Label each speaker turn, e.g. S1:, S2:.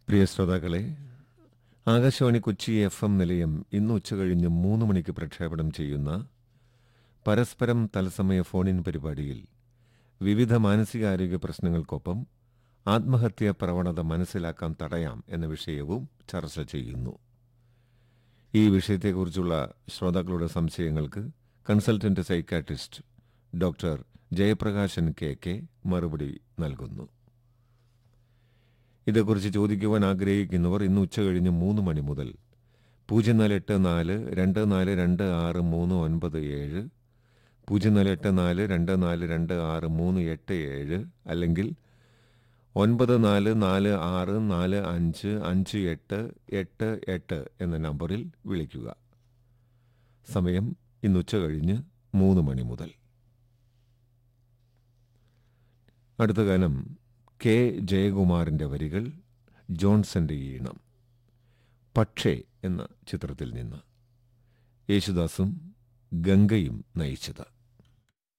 S1: പ്രിയ ശ്രോതാക്കളെ Akashvani Kochi F M നിലയം ഇന്ന് ഉച്ചകഴിഞ്ഞ് മൂന്ന് മണിക്ക് പ്രക്ഷേപണം ചെയ്യുന്ന പരസ്പരം തത്സമയ ഫോണിൻ പരിപാടിയിൽ വിവിധ മാനസികാരോഗ്യ പ്രശ്നങ്ങൾക്കൊപ്പം ആത്മഹത്യാ പ്രവണത മനസ്സിലാക്കാൻ തടയാം എന്ന വിഷയവും ചർച്ച ചെയ്യുന്നു ഈ വിഷയത്തെക്കുറിച്ചുള്ള ശ്രോതാക്കളുടെ സംശയങ്ങൾക്ക് consultant psychiatrist doctor Jayaprakashan K K മറുപടി നൽകുന്നു ഇതേക്കുറിച്ച് ചോദിക്കുവാൻ ആഗ്രഹിക്കുന്നവർ ഇന്ന് ഉച്ചകഴിഞ്ഞ് മൂന്ന് മണി മുതൽ പൂജ്യം നാല് എട്ട് നാല് രണ്ട് നാല് രണ്ട് ആറ് മൂന്ന് ഒൻപത് ഏഴ് പൂജ്യം നാല് എട്ട് നാല് രണ്ട് നാല് രണ്ട് ആറ് മൂന്ന് എട്ട് ഏഴ് അല്ലെങ്കിൽ ഒൻപത് നാല് നാല് ആറ് നാല് അഞ്ച് അഞ്ച് എട്ട് എട്ട് എട്ട് എന്ന നമ്പറിൽ വിളിക്കുക സമയം ഇന്ന് ഉച്ചകഴിഞ്ഞ് മൂന്ന് മണി മുതൽ അടുത്ത ഗാനം കെ ജയകുമാറിന്റെ വരികൾ ജോൺസന്റെ ഈണം പക്ഷേ എന്ന ചിത്രത്തിൽ നിന്ന് യേശുദാസും ഗംഗയും നയിച്ചത്